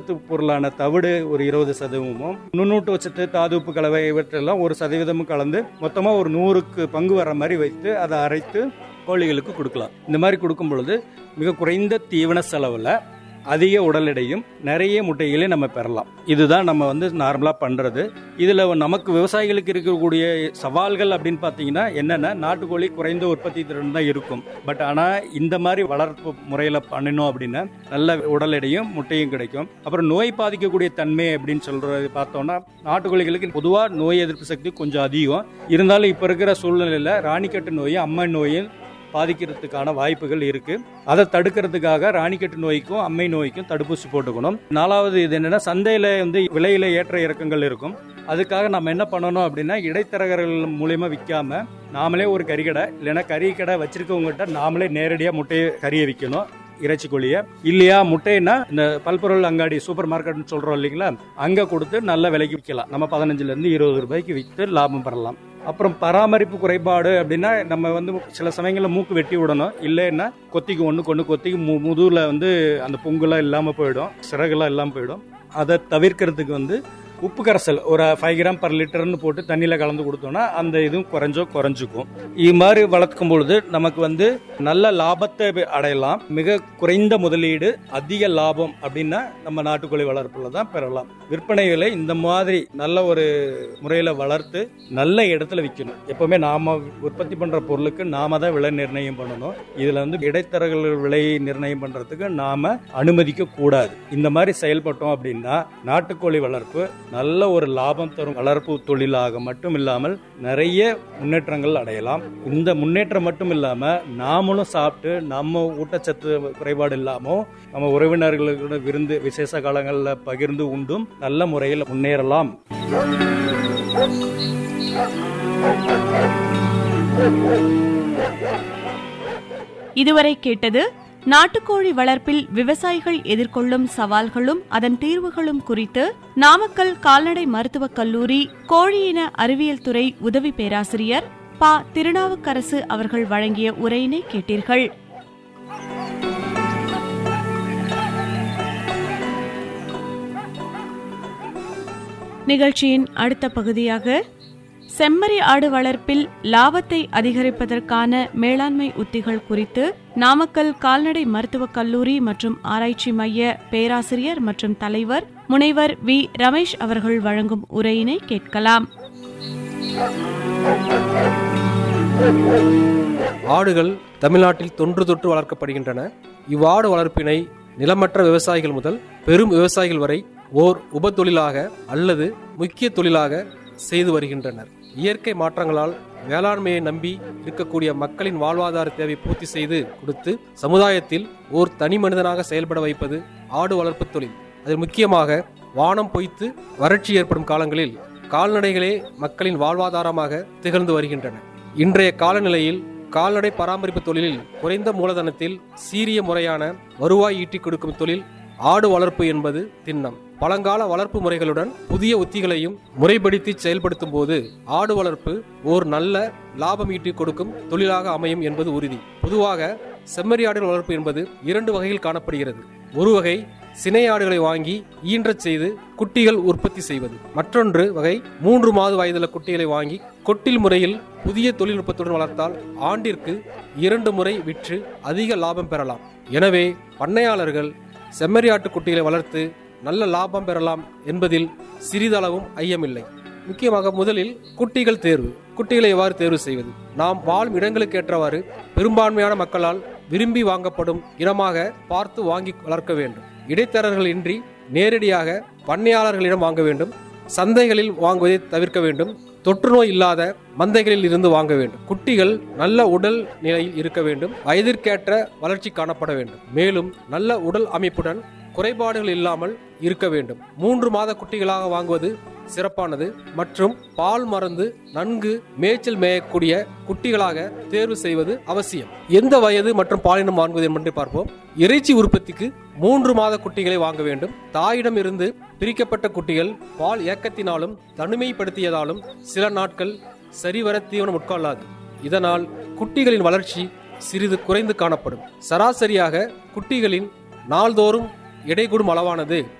ஊட்டச்சத்து பொருளான தவிடு ஒரு இருபது சதவீதமும் நுண்ணூட்ட சத்து தாதுப்பு கலவை இவற்றெல்லாம் ஒரு சதவீதமும் கலந்து மொத்தமாக ஒரு நூறுக்கு பங்கு வர மாதிரி வைத்து அதை அரைத்து கோழிகளுக்கு கொடுக்கலாம் இந்த மாதிரி கொடுக்கும் பொழுது மிக குறைந்த தீவன செலவில் அதிக உடல் எடையும் நிறைய முட்டைகளையும் நம்ம பெறலாம் இதுதான் நம்ம வந்து நார்மலாக பண்ணுறது இதில் நமக்கு விவசாயிகளுக்கு இருக்கக்கூடிய சவால்கள் அப்படின்னு பார்த்தீங்கன்னா என்னென்னா நாட்டுக்கோழி குறைந்த உற்பத்தி திறன் தான் இருக்கும் பட் ஆனால் இந்த மாதிரி வளர்ப்பு முறையில் பண்ணினோம் அப்படின்னா நல்ல உடல் எடையும் முட்டையும் கிடைக்கும் அப்புறம் நோய் பாதிக்கக்கூடிய தன்மை அப்படின்னு சொல்கிறது பார்த்தோம்னா நாட்டுக்கோழிகளுக்கு பொதுவாக நோய் எதிர்ப்பு சக்தி கொஞ்சம் அதிகம் இருந்தாலும் இப்போ இருக்கிற சூழ்நிலையில் ராணிக்கட்டு நோயும் அம்மை நோயும் பாதிக்கிறதுக்கான வாய்ப்புகள் இருக்கு அதை தடுக்கிறதுக்காக ராணிக்கட்டு நோய்க்கும் அம்மை நோய்க்கும் தடுப்பூசி போட்டுக்கணும் நாலாவது இது என்னன்னா சந்தையில வந்து விலையில ஏற்ற இறக்கங்கள் இருக்கும் அதுக்காக நம்ம என்ன பண்ணணும் அப்படின்னா இடைத்தரகர்கள் மூலியமா விற்காம நாமளே ஒரு கறிக்கடை இல்லைன்னா கறி கடை வச்சிருக்கவங்ககிட்ட நாமளே நேரடியாக முட்டையை கறியை விற்கணும் இறைச்சி கோழியை இல்லையா முட்டைன்னா இந்த பல்பொருள் அங்காடி சூப்பர் மார்க்கெட்னு சொல்றோம் இல்லைங்களா அங்க கொடுத்து நல்ல விலைக்கு விற்கலாம் நம்ம பதினஞ்சுல இருந்து இருபது ரூபாய்க்கு விற்று லாபம் பெறலாம் அப்புறம் பராமரிப்பு குறைபாடு அப்படின்னா நம்ம வந்து சில சமயங்களில் மூக்கு வெட்டி விடணும் இல்லைன்னா கொத்திக்கு ஒன்று கொண்டு கொத்திக்கு மு முதுகில் வந்து அந்த பொங்குலாம் இல்லாமல் போயிடும் சிறகுலாம் இல்லாமல் போயிடும் அதை தவிர்க்கிறதுக்கு வந்து உப்பு கரைசல் ஒரு ஃபைவ் கிராம் பர் லிட்டர்னு போட்டு தண்ணியில் கலந்து கொடுத்தோம்னா அந்த இதுவும் குறைஞ்சோ குறைஞ்சிக்கும் இது மாதிரி வளர்க்கும் பொழுது நமக்கு வந்து நல்ல லாபத்தை அடையலாம் மிக குறைந்த முதலீடு அதிக லாபம் அப்படின்னா நம்ம நாட்டுக்கோழி வளர்ப்பில் தான் பெறலாம் விற்பனை விலை இந்த மாதிரி நல்ல ஒரு முறையில் வளர்த்து நல்ல இடத்துல விற்கணும் எப்பவுமே நாம உற்பத்தி பண்ற பொருளுக்கு நாம தான் விலை நிர்ணயம் பண்ணணும் இதுல வந்து இடைத்தரகர்கள் விலை நிர்ணயம் பண்றதுக்கு நாம அனுமதிக்க கூடாது இந்த மாதிரி செயல்பட்டோம் அப்படின்னா நாட்டுக்கோழி வளர்ப்பு நல்ல ஒரு லாபம் தரும் வளர்ப்பு தொழிலாக மட்டும் இல்லாமல் நிறைய முன்னேற்றங்கள் அடையலாம் இந்த முன்னேற்றம் மட்டும் இல்லாம நாமளும் சாப்பிட்டு நம்ம ஊட்டச்சத்து குறைபாடு இல்லாம நம்ம உறவினர்களுக்கு விருந்து விசேஷ காலங்களில் பகிர்ந்து உண்டும் நல்ல முறையில் முன்னேறலாம் இதுவரை கேட்டது நாட்டுக்கோழி வளர்ப்பில் விவசாயிகள் எதிர்கொள்ளும் சவால்களும் அதன் தீர்வுகளும் குறித்து நாமக்கல் கால்நடை மருத்துவக் கல்லூரி கோழியின அறிவியல் துறை உதவி பேராசிரியர் பா திருநாவுக்கரசு அவர்கள் வழங்கிய உரையினை கேட்டீர்கள் நிகழ்ச்சியின் அடுத்த பகுதியாக செம்மறி ஆடு வளர்ப்பில் லாபத்தை அதிகரிப்பதற்கான மேலாண்மை உத்திகள் குறித்து நாமக்கல் கால்நடை மருத்துவக் கல்லூரி மற்றும் ஆராய்ச்சி மைய பேராசிரியர் மற்றும் தலைவர் முனைவர் வி ரமேஷ் அவர்கள் வழங்கும் உரையினை கேட்கலாம் ஆடுகள் தமிழ்நாட்டில் தொன்று தொற்று வளர்க்கப்படுகின்றன இவ்வாடு வளர்ப்பினை நிலமற்ற விவசாயிகள் முதல் பெரும் விவசாயிகள் வரை ஓர் உபத்தொழிலாக அல்லது முக்கிய தொழிலாக செய்து வருகின்றனர் இயற்கை மாற்றங்களால் வேளாண்மையை நம்பி இருக்கக்கூடிய மக்களின் வாழ்வாதார தேவை பூர்த்தி செய்து கொடுத்து சமுதாயத்தில் ஓர் தனி மனிதனாக செயல்பட வைப்பது ஆடு வளர்ப்பு தொழில் அதில் முக்கியமாக வானம் பொய்த்து வறட்சி ஏற்படும் காலங்களில் கால்நடைகளே மக்களின் வாழ்வாதாரமாக திகழ்ந்து வருகின்றன இன்றைய காலநிலையில் கால்நடை பராமரிப்பு தொழிலில் குறைந்த மூலதனத்தில் சீரிய முறையான வருவாய் ஈட்டிக் கொடுக்கும் தொழில் ஆடு வளர்ப்பு என்பது திண்ணம் பழங்கால வளர்ப்பு முறைகளுடன் புதிய உத்திகளையும் முறைப்படுத்தி செயல்படுத்தும் போது ஆடு வளர்ப்பு ஓர் நல்ல லாபம் ஈட்டி கொடுக்கும் தொழிலாக அமையும் என்பது உறுதி பொதுவாக செம்மறி ஆடுகள் வளர்ப்பு என்பது இரண்டு வகையில் காணப்படுகிறது ஒரு வகை சினை ஆடுகளை வாங்கி ஈன்றச் செய்து குட்டிகள் உற்பத்தி செய்வது மற்றொன்று வகை மூன்று மாத வயதுள்ள குட்டிகளை வாங்கி கொட்டில் முறையில் புதிய தொழில்நுட்பத்துடன் வளர்த்தால் ஆண்டிற்கு இரண்டு முறை விற்று அதிக லாபம் பெறலாம் எனவே பண்ணையாளர்கள் செம்மறி ஆட்டு குட்டிகளை வளர்த்து நல்ல லாபம் பெறலாம் என்பதில் சிறிதளவும் ஐயமில்லை முக்கியமாக முதலில் குட்டிகள் தேர்வு குட்டிகளை எவ்வாறு தேர்வு செய்வது நாம் வாழும் இடங்களுக்கு ஏற்றவாறு பெரும்பான்மையான மக்களால் விரும்பி வாங்கப்படும் இனமாக பார்த்து வாங்கி வளர்க்க வேண்டும் இடைத்தரகர்கள் இன்றி நேரடியாக பண்ணையாளர்களிடம் வாங்க வேண்டும் சந்தைகளில் வாங்குவதை தவிர்க்க வேண்டும் தொற்று நோய் இல்லாத மந்தைகளில் இருந்து வாங்க வேண்டும் குட்டிகள் நல்ல உடல் நிலையில் இருக்க வேண்டும் வயதிற்கேற்ற வளர்ச்சி காணப்பட வேண்டும் மேலும் நல்ல உடல் அமைப்புடன் குறைபாடுகள் இல்லாமல் இருக்க வேண்டும் மூன்று மாத குட்டிகளாக வாங்குவது சிறப்பானது மற்றும் பால் மறந்து நன்கு மேய்ச்சல் மேயக்கூடிய குட்டிகளாக தேர்வு செய்வது அவசியம் எந்த வயது மற்றும் பாலினம் வாங்குவது என்று பார்ப்போம் இறைச்சி உற்பத்திக்கு மூன்று மாத குட்டிகளை வாங்க வேண்டும் தாயிடம் இருந்து பிரிக்கப்பட்ட குட்டிகள் பால் ஏக்கத்தினாலும் தனிமைப்படுத்தியதாலும் சில நாட்கள் சரிவர தீவனம் உட்கொள்ளாது இதனால் குட்டிகளின் வளர்ச்சி சிறிது குறைந்து காணப்படும் சராசரியாக குட்டிகளின் நாள்தோறும் எடை கூடும் அளவானது